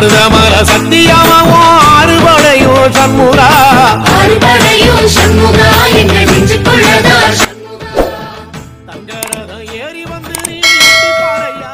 மருதமர சத்தியமாவும் அறுபடையும் சண்முகா அறுபடையும் சண்முகா எங்கள் நெஞ்சுக்குள்ளதா சண்முகா தங்கரதம் ஏறி வந்து நீ எட்டி பாறையா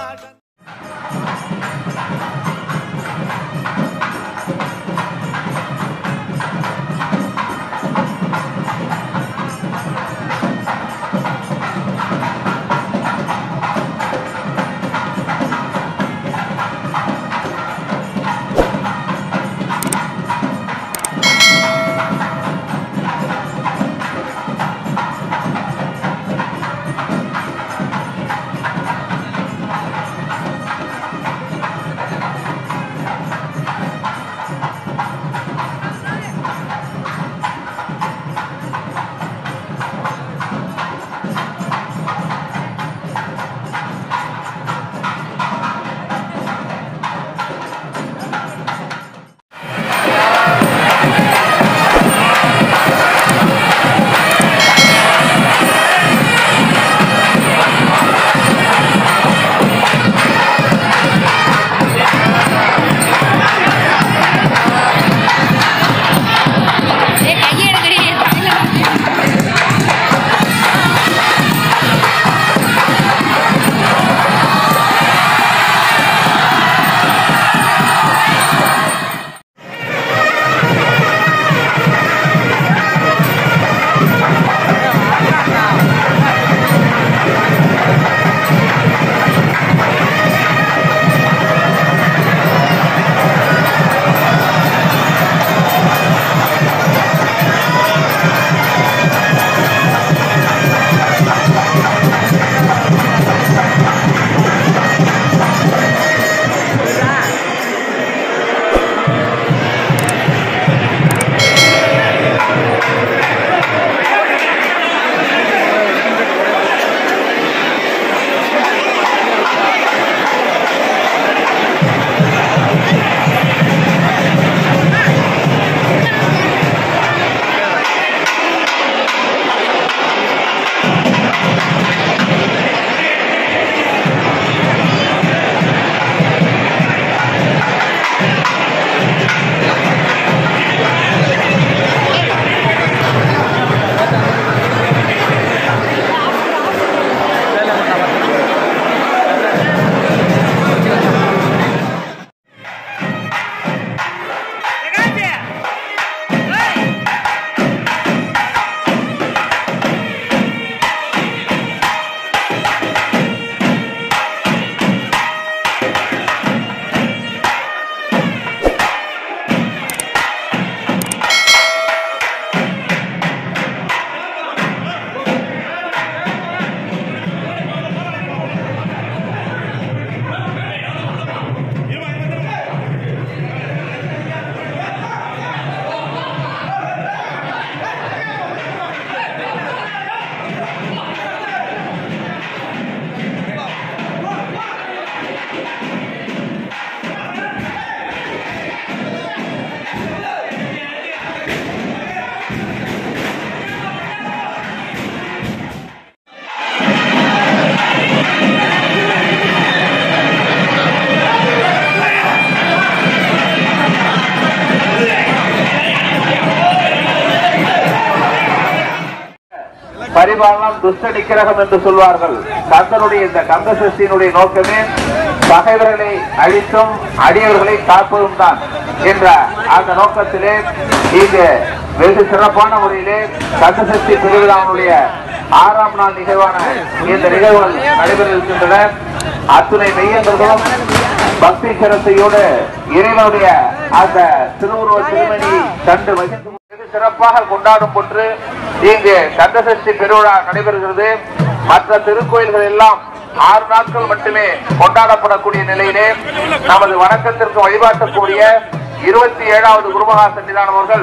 பரிபாலனம் துஷ்ட நிக்கிரகம் என்று சொல்வார்கள் கந்தனுடைய இந்த கந்த சஷ்டியினுடைய நோக்கமே பகைவர்களை அழித்தும் அடியவர்களை காப்பதும் தான் என்ற அந்த நோக்கத்திலே இங்கு வெகு சிறப்பான முறையிலே கந்த சஷ்டி திருவிழாவுடைய ஆறாம் நாள் நிகழ்வான இந்த நிகழ்வுகள் நடைபெற இருக்கின்றன அத்துணை மெய்யங்களும் பக்தி சிரத்தையோடு இறைவனுடைய அந்த திருவுருவ திருமணி கண்டு மகிழ்ந்து வெகு சிறப்பாக கொண்டாடும் போன்று இங்கு கந்தசஷ்டி பெருவிழா நடைபெறுகிறது மற்ற திருக்கோயில்கள் எல்லாம் ஆறு நாட்கள் மட்டுமே கொண்டாடப்படக்கூடிய நிலையிலே நமது வணக்கத்திற்கு வழிபாட்டக்கூடிய இருபத்தி ஏழாவது குருமகா சன்னிதானம் அவர்கள்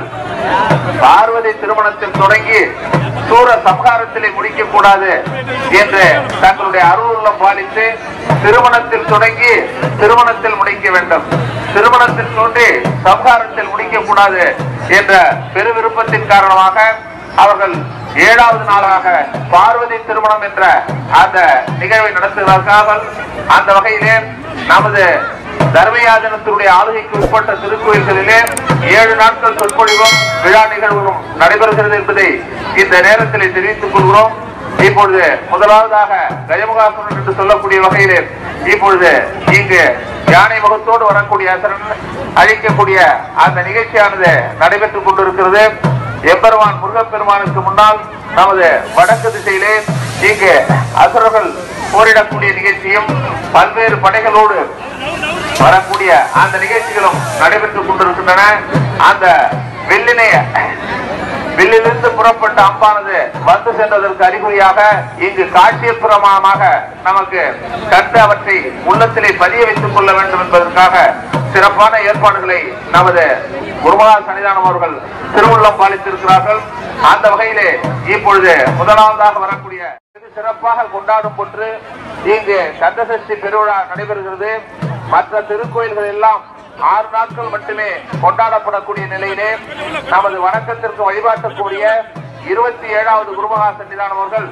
பார்வதி திருமணத்தில் தொடங்கி சூர சம்ஹாரத்திலே முடிக்க கூடாது என்று தங்களுடைய அருளுள்ளம் பாலித்து திருமணத்தில் தொடங்கி திருமணத்தில் முடிக்க வேண்டும் திருமணத்தில் தோன்றி சம்ஹாரத்தில் முடிக்க கூடாது என்ற பெரு விருப்பத்தின் காரணமாக அவர்கள் ஏழாவது நாளாக பார்வதி திருமணம் என்ற அந்த நிகழ்வை நடத்துகிறார்கள் அந்த வகையிலே நமது தர்மயாதனத்தினுடைய ஆளுகைக்கு உட்பட்ட திருக்கோயில்களிலே ஏழு நாட்கள் சொற்பொழிவும் விழா நிகழ்வுகளும் நடைபெறுகிறது என்பதை இந்த நேரத்தில் தெரிவித்துக் கொள்கிறோம் இப்பொழுது முதலாவதாக கஜமுகாசுரன் என்று சொல்லக்கூடிய வகையிலே இப்பொழுது இங்கு யானை முகத்தோடு வரக்கூடிய அசுரன் அழிக்கக்கூடிய அந்த நிகழ்ச்சியானது நடைபெற்றுக் கொண்டிருக்கிறது எம்பெருமான் முருகப்பெருமானுக்கு முன்னால் நமது வடக்கு திசையிலே இங்கு அசுரர்கள் போரிடக்கூடிய நிகழ்ச்சியும் பல்வேறு படைகளோடு வரக்கூடிய அந்த நிகழ்ச்சிகளும் நடைபெற்றுக் கொண்டிருக்கின்றன அந்த வெள்ளினைய வில்லிலிருந்து புறப்பட்ட அம்பானது வந்து சென்றதற்கு அறிகுறியாக இங்கு காட்சியப்புறமாக நமக்கு கண்டு அவற்றை உள்ளத்திலே பதிய வைத்துக் கொள்ள வேண்டும் என்பதற்காக சிறப்பான ஏற்பாடுகளை நமது குருமலா சன்னிதானம் அவர்கள் திருவுள்ளம் பாலித்திருக்கிறார்கள் அந்த வகையிலே இப்பொழுது முதலாவதாக வரக்கூடிய வெகு சிறப்பாக கொண்டாடும் போன்று இங்கு கந்தசஷ்டி பெருவிழா நடைபெறுகிறது மற்ற திருக்கோயில்கள் எல்லாம் ஆறு நாட்கள் மட்டுமே கொண்டாடப்படக்கூடிய நிலையிலே நமது வணக்கத்திற்கு வழிபாட்டக்கூடிய இருபத்தி ஏழாவது குருமகா சன்னிதானம் அவர்கள்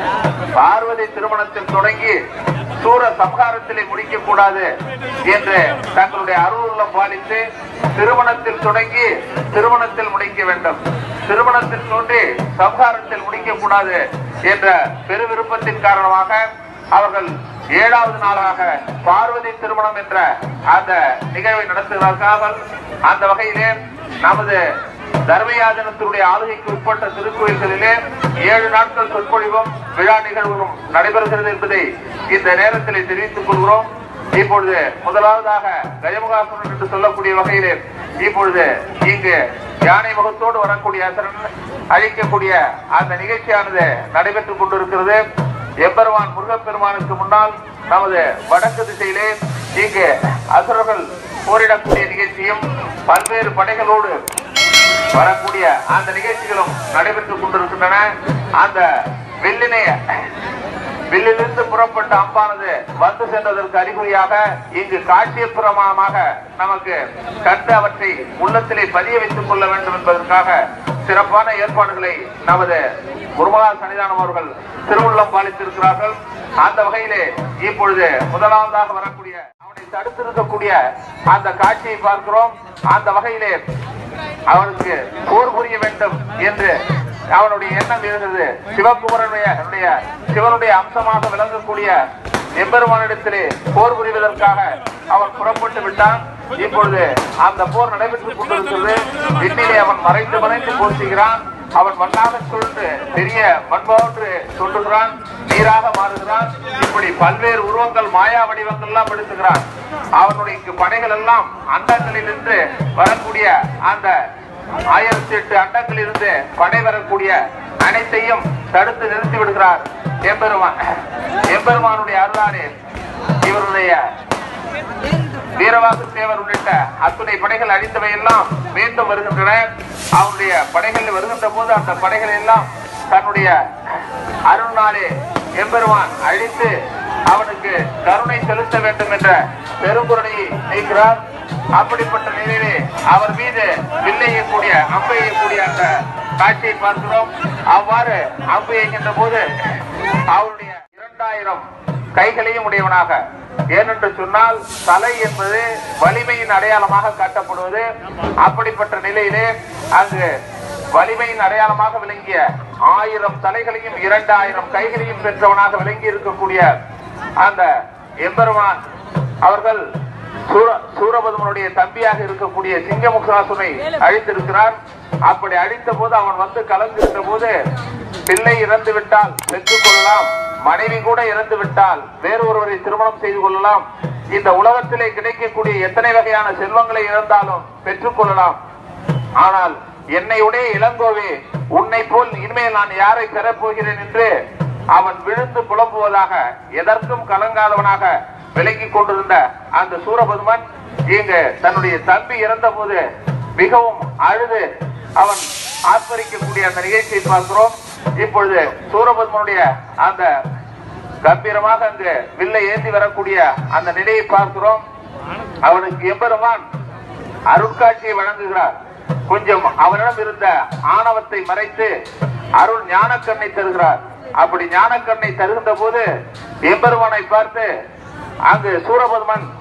பார்வதி திருமணத்தில் தொடங்கி சூர சம்ஹாரத்திலே முடிக்க கூடாது என்று தங்களுடைய அருளுள்ளம் பாலித்து திருமணத்தில் தொடங்கி திருமணத்தில் முடிக்க வேண்டும் திருமணத்தில் தோன்றி சம்ஹாரத்தில் முடிக்க கூடாது என்ற பெரு விருப்பத்தின் காரணமாக அவர்கள் ஏழாவது நாளாக பார்வதி திருமணம் என்ற அந்த நிகழ்வை நடத்துகிறார்கள் அந்த வகையிலே நமது தர்மயாதனத்தினுடைய ஆளுகைக்கு உட்பட்ட திருக்கோயில்களிலே ஏழு நாட்கள் சொற்பொழிவும் விழா நிகழ்வுகளும் நடைபெறுகிறது என்பதை இந்த நேரத்தில் தெரிவித்துக் கொள்கிறோம் இப்பொழுது முதலாவதாக கஜமுகாசுரன் என்று சொல்லக்கூடிய வகையிலே இப்பொழுது இங்கு யானை முகத்தோடு வரக்கூடிய அசுரன் அழிக்கக்கூடிய அந்த நிகழ்ச்சியானது நடைபெற்றுக் கொண்டிருக்கிறது எம்பெருமான் முருகப்பெருமானுக்கு முன்னால் நமது வடக்கு திசையிலே இங்கு அசுரர்கள் போரிடக்கூடிய நிகழ்ச்சியும் பல்வேறு படைகளோடு வரக்கூடிய அந்த நிகழ்ச்சிகளும் நடைபெற்றுக் கொண்டிருக்கின்றன அந்த வெள்ளினைய வில்லிலிருந்து புறப்பட்ட அம்பானது வந்து சென்றதற்கு அறிகுறியாக இங்கு காட்சியப்புறமாக நமக்கு கண்டு அவற்றை உள்ளத்திலே பதிய வைத்துக் கொள்ள வேண்டும் என்பதற்காக சிறப்பான ஏற்பாடுகளை நமது குருமலா சன்னிதானம் அவர்கள் திருவுள்ளம் பாலித்திருக்கிறார்கள் அந்த வகையிலே இப்பொழுது முதலாவதாக வரக்கூடிய அவனை தடுத்திருக்கக்கூடிய அந்த காட்சியை பார்க்கிறோம் அந்த வகையிலே அவனுக்கு போர் புரிய வேண்டும் என்று அவனுடைய எண்ணம் இருந்தது சிவகுமரனுடைய அவனுடைய சிவனுடைய அம்சமாக விளங்கக்கூடிய எம்பெருமானிடத்திலே போர் புரிவதற்காக அவன் புறப்பட்டு விட்டான் இப்பொழுது அந்த போர் நடைபெற்றுக் கொண்டிருக்கிறது விண்ணிலே அவன் மறைந்து மறைந்து போர் செய்கிறான் அவன் மண்ணாக சுழன்று பெரிய மண்போன்று சொல்லுகிறான் நீராக மாறுகிறான் இப்படி பல்வேறு உருவங்கள் மாயா வடிவங்கள் எல்லாம் படுத்துகிறான் அவனுடைய இங்கு படைகள் எல்லாம் அண்டங்களில் இருந்து வரக்கூடிய அந்த ஆயிரத்தி எட்டு அண்டங்களில் இருந்து படை வரக்கூடிய அனைத்தையும் தடுத்து நிறுத்தி விடுகிறார் எம்பெருமான் எம்பெருமானுடைய அருளாலே இவருடைய வீரவாகு தேவர் உள்ளிட்ட அத்துணை படைகள் அழிந்தவை எல்லாம் மீண்டும் வருகின்றன அவனுடைய படைகள் வருகின்ற போது அந்த படைகள் எல்லாம் தன்னுடைய அருள்நாளே எம்பெருமான் அழித்து அவனுக்கு கருணை செலுத்த வேண்டும் என்ற பெருங்குரணையை நீக்கிறார் அப்படிப்பட்ட நிலையிலே அவர் மீது வில்லை எய்யக்கூடிய அம்பை எய்யக்கூடிய அந்த காட்சியை பார்க்கிறோம் அவ்வாறு அம்பு எய்கின்ற போது அவருடைய இரண்டாயிரம் கைகளையும் உடையவனாக ஏனென்று சொன்னால் தலை என்பது வலிமையின் அடையாளமாக காட்டப்படுவது அப்படிப்பட்ட நிலையிலே அங்கு வலிமையின் அடையாளமாக விளங்கிய ஆயிரம் தலைகளையும் இரண்டாயிரம் கைகளையும் பெற்றவனாக விளங்கி இருக்கக்கூடிய அந்த எம்பெருமான் அவர்கள் சூர- சூரபதுமனுடைய தம்பியாக இருக்கக்கூடிய சிங்கமுகாசுனை அழித்திருக்கிறார் அப்படி அழித்த போது அவன் வந்து கலந்துகின்ற போது பிள்ளை இறந்து விட்டால் பெற்றுக் கொள்ளலாம் மனைவி கூட இறந்து விட்டால் வேறு ஒருவரை திருமணம் செய்து கொள்ளலாம் இந்த உலகத்திலே கிடைக்கக்கூடிய எத்தனை வகையான செல்வங்களை இழந்தாலும் பெற்றுக் கொள்ளலாம் ஆனால் என்னை உடைய இளங்கோவே உன்னை போல் இனிமேல் நான் யாரை பெறப் போகிறேன் என்று அவன் விழுந்து புலம்புவதாக எதற்கும் கலங்காதவனாக விளங்கிக் கொண்டிருந்த அந்த சூரபதுமன் இங்கு தன்னுடைய தம்பி இறந்த போது மிகவும் அழுது அவன் ஆர்ப்பரிக்கக்கூடிய அந்த நிகழ்ச்சியை பார்க்கிறோம் இப்பொழுது சூரபத்மனுடைய அந்த கம்பீரமாக அங்கு வில்லை ஏந்தி வரக்கூடிய அந்த நிலையை பார்க்கிறோம் அவனுக்கு எம்பெருமான் அருட்காட்சியை வழங்குகிறார் கொஞ்சம் அவனிடம் இருந்த ஆணவத்தை மறைத்து அருள் ஞானக்கண்ணை தருகிறார் அப்படி ஞானக்கண்ணை தருகின்ற போது எம்பெருமானை பார்த்து அங்கு சூரபத்மன்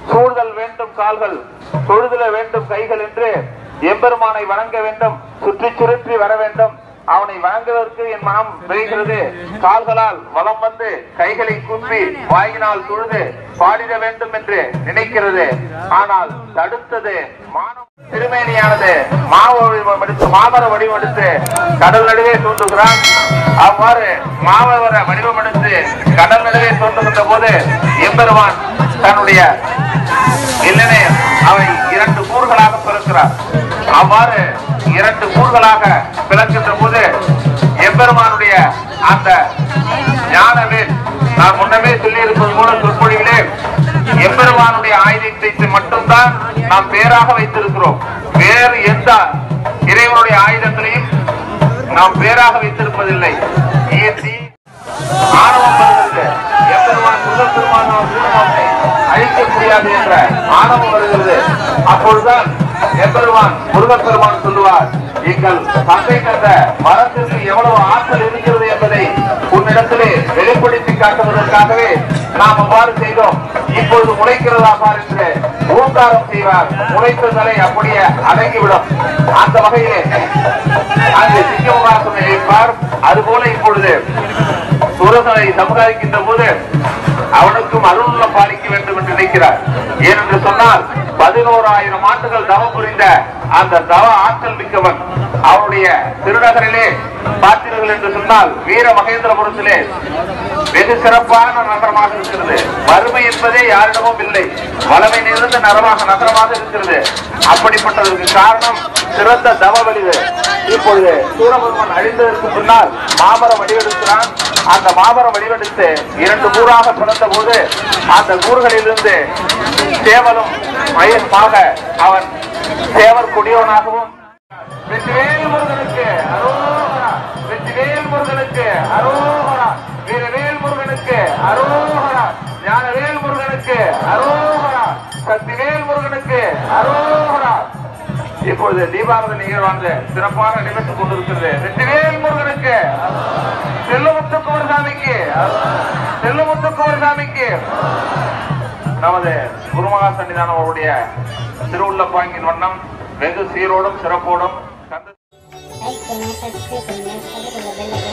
சூழ்தல் வேண்டும் கால்கள் தொழுதல வேண்டும் கைகள் என்று எம்பெருமானை வணங்க வேண்டும் சுற்றி சுற்றி வர வேண்டும் அவனை வணங்குவதற்கு என் மனம் விரைகிறது கால்களால் வலம் வந்து கைகளை கூப்பி வாயினால் தொழுது பாடிட வேண்டும் என்று நினைக்கிறது ஆனால் தடுத்தது மானம் திருமேனியானது மாவ வடிவம் எடுத்து மாமர வடிவம் எடுத்து கடல் நடுவே தோன்றுகிறான் அவ்வாறு மாவர வடிவம் எடுத்து கடல் நடுவே தோன்றுகின்ற போது எம்பெருமான் தன்னுடைய இல்லனே அவை இரண்டு கூறுகளாக பிறக்கிறார் அவ்வாறு இரண்டு கூறுகளாக பிறக்கின்ற போது எம்பெருமானுடைய அந்த ஞானவேல் நான் முன்னமே சொல்லி இருப்பது போல சொற்பொழிவிலே எம்பெருமானுடைய ஆயுதத்தை மட்டும்தான் நாம் பேராக வைத்திருக்கிறோம் வேறு எந்த இறைவனுடைய ஆயுதங்களையும் நாம் பேராக வைத்திருப்பதில்லை ஏற்றி ஆணவம் வருகிறது எம்பெருமான் முதல் பெருமான திருநாமத்தை அழிக்க முடியாது என்ற ஆணவம் வருகிறது அப்பொழுதுதான் எம்பெருமான் முருகப்பெருமான் சொல்லுவார் எங்கள் தந்தை கண்ட மரத்திற்கு எவ்வளவு ஆற்றல் இருக்கிறது என்பதை உன்னிடத்திலே வெளிப்படுத்தி காட்டுவதற்காகவே நாம் அவ்வாறு செய்தோம் இப்பொழுது முளைக்கிறதா பார் என்று ஓங்காரம் செய்வார் முளைத்த தலை அப்படியே அடங்கிவிடும் அந்த வகையிலே அங்கு சிங்கமுகாசனை வைப்பார் அதுபோல இப்பொழுது சுரசனை சமுதாயிக்கின்ற போது அவனுக்கும் அருள்ல பாலிக்க வேண்டும் என்று நினைக்கிறார் ஏனென்று சொன்னால் பதினோராயிரம் ஆண்டுகள் தவம் புரிந்த அந்த தவ ஆற்றல் மிக்கவன் அவருடைய திருநகரிலே பார்த்தீர்கள் என்று சொன்னால் வீர மகேந்திரபுரத்திலே வெகு சிறப்பான நகரமாக இருக்கிறது வறுமை என்பதே யாரிடமும் இல்லை வளமை நிறைந்த நகரமாக நகரமாக இருக்கிறது அப்படிப்பட்டதற்கு காரணம் சிறந்த தவ வடிவு இப்பொழுது சூரபெருமன் அழிந்ததற்கு முன்னால் மாமரம் வடிவெடுக்கிறான் அந்த மாமரம் வடிவெடுத்து இரண்டு கூறாக பிறந்த போது அந்த கூறுகளிலிருந்து சேவலும் மயமாக அவன் சேவர் கொடியவனாகவும் வெற்றிவேல் முருகனுக்கு அரோகரா வெற்றிவேல் முருகனுக்கு அரோகரா வீரவேல் முருகனுக்கு அரோகரா ஞானவேல் முருகனுக்கு அரோகரா சக்திவேல் முருகனுக்கு அரோகரா இப்பொழுது தீபாவளி நிகழ்வானது சிறப்பாக நிகழ்த்துக் கொண்டிருக்கிறது வெற்றிவேல் முருகனுக்கு செல்லுமுத்து குமரசாமிக்கு செல்லுமுத்து குமரசாமிக்கு நமது குருமகா சன்னிதானம் அவருடைய திருவுள்ள பாங்கின் வண்ணம் வெகு சீரோடும் சிறப்போடும் கந்த லைக் பண்ணுங்க சப்ஸ்கிரைப் பண்ணுங்க பக்கத்துல பெல்